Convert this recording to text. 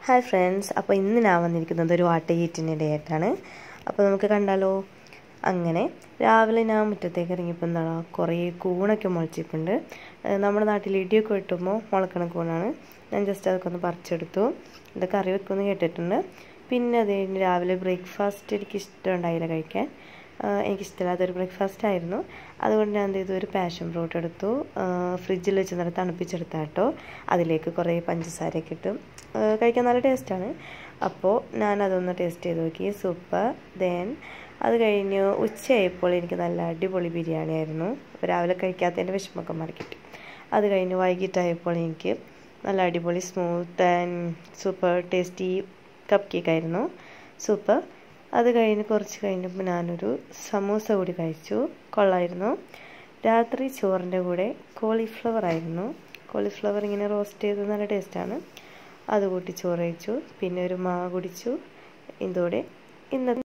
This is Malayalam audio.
ഹായ് ഫ്രണ്ട്സ് അപ്പോൾ ഇന്ന് ഞാൻ വന്നിരിക്കുന്നത് ഒരു വാട്ട ഹീറ്റിൻ്റെ ഡേ ആയിട്ടാണ് അപ്പോൾ നമുക്ക് കണ്ടാലോ അങ്ങനെ രാവിലെ ഞാൻ മുറ്റത്തേക്ക് ഇറങ്ങിയപ്പോൾ എന്താണ് കുറേ കൂണൊക്കെ മുളച്ചിട്ടുണ്ട് നമ്മുടെ നാട്ടിൽ ഇടിയൊക്കെ വെട്ടുമ്പോൾ മുളക്കണ കൂണാണ് ഞാൻ ജസ്റ്റ് അതൊക്കെ ഒന്ന് പറിച്ചെടുത്തു ഇത് കറി വെക്കുമെന്ന് കേട്ടിട്ടുണ്ട് പിന്നെ അത് കഴിഞ്ഞ് രാവിലെ ബ്രേക്ക്ഫാസ്റ്റ് എനിക്ക് ഇഷ്ടമുണ്ടായില്ല കഴിക്കാൻ എനിക്കിഷ്ടമില്ലാത്തൊരു ബ്രേക്ക്ഫാസ്റ്റ് ആയിരുന്നു അതുകൊണ്ട് ഞാൻ എന്ത് ചെയ്തു ഒരു പാഷൻ ഫ്രൂട്ട് എടുത്തു ഫ്രിഡ്ജിൽ വെച്ച് നല്ല തണുപ്പിച്ചെടുത്താട്ടോ അതിലേക്ക് കുറേ പഞ്ചസാരയൊക്കെ ഇട്ടു കഴിക്കാൻ നല്ല ടേസ്റ്റാണ് അപ്പോൾ ഞാൻ അതൊന്ന് ടേസ്റ്റ് ചെയ്ത് നോക്കി സൂപ്പർ ദെൻ അത് കഴിഞ്ഞ് ഉച്ചയായപ്പോൾ എനിക്ക് നല്ല അടിപൊളി ബിരിയാണി ആയിരുന്നു അപ്പോൾ രാവിലെ കഴിക്കാത്തതിൻ്റെ വിഷമമൊക്കെ മാറിക്കിട്ടി അത് കഴിഞ്ഞ് വൈകിട്ടായപ്പോൾ എനിക്ക് നല്ല അടിപൊളി smooth and super tasty cup cake ആയിരുന്നു സൂപ്പർ അത് കഴിഞ്ഞ് കുറച്ച് കഴിഞ്ഞപ്പോൾ ഞാനൊരു സമൂസ കൂടി കഴിച്ചു കൊള്ളായിരുന്നു രാത്രി ചോറിൻ്റെ കൂടെ കോളിഫ്ലവർ ആയിരുന്നു കോളിഫ്ലവർ ഇങ്ങനെ റോസ്റ്റ് ചെയ്ത് നല്ല ടേസ്റ്റാണ് അത് കൂട്ടി ചോറ് കഴിച്ചു പിന്നെ ഒരു മാ കുടിച്ചു ഇതോടെ ഇന്നത്തെ